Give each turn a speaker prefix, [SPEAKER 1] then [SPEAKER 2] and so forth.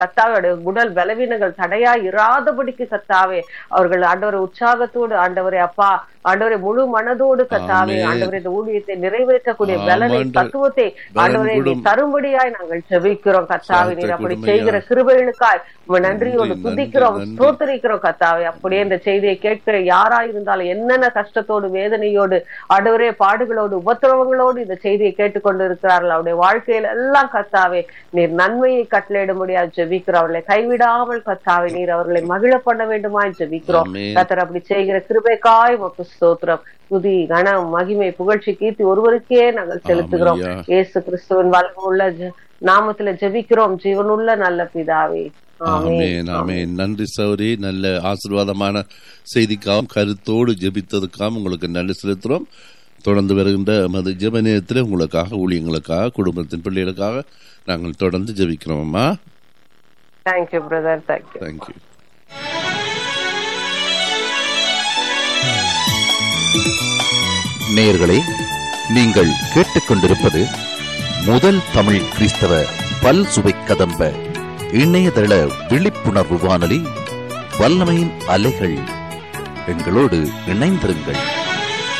[SPEAKER 1] கத்தாவே உடல் பலவீனங்கள் தடையா இராதபடிக்கு கத்தாவே அவர்கள் ஆண்டவரை உற்சாகத்தோடு ஆண்டவரே அப்பா ஆண்டவரை முழு மனதோடு கத்தாவே
[SPEAKER 2] ஆமென்.
[SPEAKER 1] ஆண்டவரை இந்த ஊழியத்தை நிறைவேற்றக்கூடிய பலனை
[SPEAKER 2] ஆமாண்டவர்.
[SPEAKER 1] தத்துவத்தை ஆண்டவரை நீ
[SPEAKER 2] பலன்
[SPEAKER 1] தரும்படியாய் நாங்கள் ஜெபிக்கிறோம் கத்தாவே நீர் அப்படி
[SPEAKER 2] கொடுமையா.
[SPEAKER 1] செய்கிற கிருபைகளுக்காய் உம்மை நன்றியோடு
[SPEAKER 2] நன்றி,
[SPEAKER 1] துதிக்கிறோம்
[SPEAKER 2] நன்றி.
[SPEAKER 1] ஸ்தோத்தரிக்கிறோம் கத்தாவே அப்படியே இந்த செய்தியை கேட்கிற யாரா இருந்தாலும் என்னென்ன கஷ்டத்தோடு வேதனையோடு ஆண்டவரே பாடுகளோடு உபத்திரவங்களோடு இந்த செய்தியை கேட்டுக்கொண்டு இருக்கிறார்கள் அவருடைய வாழ்க்கையில எல்லாம் கத்தாவே நீர் நன்மையை கட்டளையிட முடியாது ஜெபிக்கிறோம் அவர்களை கைவிடாமல் கத்தாவே நீர் அவர்களை மகிழ பண்ண வேண்டுமாய் ஜெபிக்கிறோம்
[SPEAKER 2] ஆமென்.
[SPEAKER 1] கத்தர் அப்படி செய்கிற கிருபைக்காய் உமக்கு ஸ்தோத்திரம் துதி கனம் மகிமை புகழ்ச்சி கீர்த்தி ஒருவருக்கே நாங்கள் செலுத்துகிறோம்
[SPEAKER 2] ஆமென்யா.
[SPEAKER 1] இயேசு கிறிஸ்துவின் வல்லமுள்ள ஜெ- நாமத்துல ஜெபிக்கிறோம் ஜீவனுள்ள நல்ல பிதாவே
[SPEAKER 2] ஆமென் ஆமென் நன்றி சௌரி நல்ல ஆசீர்வாதமான செய்திக்காகவும் கருத்தோடு ஜெபித்ததுக்காகவும் உங்களுக்கு நன்றி செலுத்துறோம் தொடர்ந்து வருகின்ற மது ஜெப நேரத்தில் உங்களுக்காக ஊழியங்களுக்காக குடும்பத்தின் பிள்ளைகளுக்காக நாங்கள் தொடர்ந்து ஜெபிக்கிறோம் அம்மா
[SPEAKER 1] தேங்க்யூ பிரதர் தேங்க்யூ
[SPEAKER 2] தேங்க்யூ
[SPEAKER 3] நேயர்களே நீங்கள் கேட்டுக்கொண்டிருப்பது முதல் தமிழ் கிறிஸ்தவ பல் சுவை கதம்ப இணையதள விழிப்புணர்வு வானொலி வல்லமையின் அலைகள் எங்களோடு இணைந்திருங்கள்